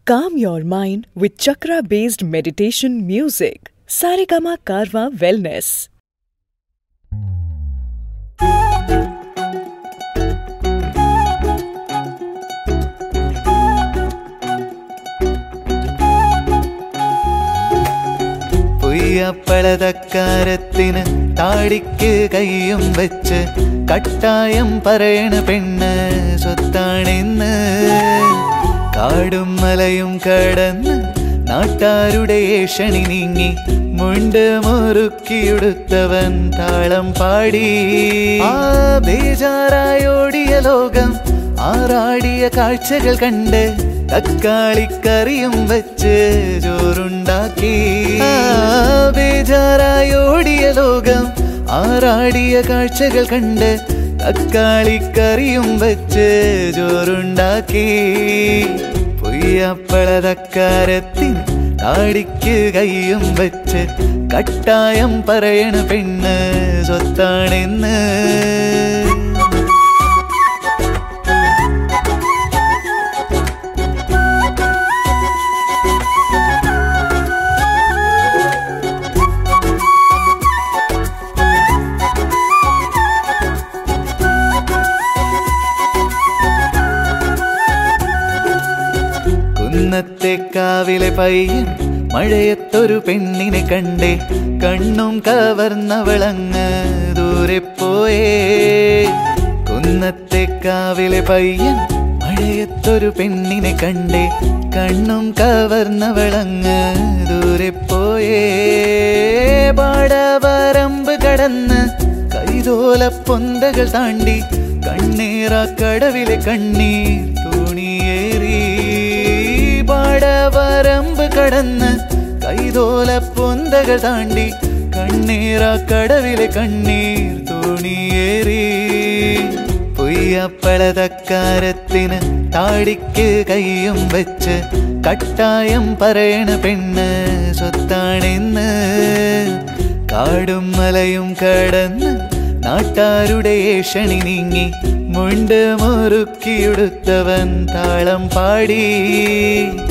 Calm your mind with chakra based meditation music. Saregama Karwa Wellness. പൊയ്യപ്പളതക്കാരത്തിന് താടിക്ക് കൈയും വെച്ച് കട്ടായം പറയണ പെണ്ണ് സ്വത്താണെന്ന് കാടും മലയും കടന്ന് നാട്ടാരുടെ ഏഷണി നീങ്ങി മുണ്ട് മുറുക്കിയെടുത്തവൻ താളം പാടി ആ ബേജാറായോടിയ ലോകം ആറാടിയ കാഴ്ചകൾ കണ്ട് തക്കാളിക്കറിയും വെച്ച് ചോറുണ്ടാക്കി ആ ബേജാറായോടിയ ലോകം ആറാടിയ കാഴ്ചകൾ കണ്ട് തക്കാളിക്കറിയും വെച്ച് ചോറുണ്ടാക്കി പൊയ്യപ്പളതക്കാരത്തിന് താടിക്ക് കൈയും വെച്ച് കട്ടായം പറയണ പെണ്ണ് സ്വത്താണെന്ന് കുന്നത്തെ കാവിലെ പയ്യൻ മഴയത്തൊരു പെണ്ണിനെ കണ്ടേ കണ്ണും കവർന്നവളങ്ങ് ദൂരെ പോയേ കുന്നത്തെ കാവിലെ പയ്യൻ മഴയത്തൊരു പെണ്ണിനെ കണ്ടേ കണ്ണും കവർന്നവളങ്ങ് ദൂരെ പോയേ പാടവരമ്പ് കടന്ന് കൈതോല പൊന്തകൾ താണ്ടി കണ്ണീറ കടവിലെ കണ്ണീർ തോണിയേറി പാടവരമ്പ് കടന്ന് കൈതോല പൊന്തകൾ താണ്ടി കണ്ണീറ കടവിലെ കണ്ണീർ തോണിയേറി പൊയ്യപ്പളതക്കാരത്തിന് താടിക്ക് കൈയും വെച്ച് കട്ടായം പറയണ പെണ്ണ് സ്വത്താണെന്ന് കാടും മലയും കടന്ന് നാട്ടാരുടെ ഏഷണി നീങ്ങി മുണ്ട് മുറുക്കിയെടുത്തവൻ താളം പാടി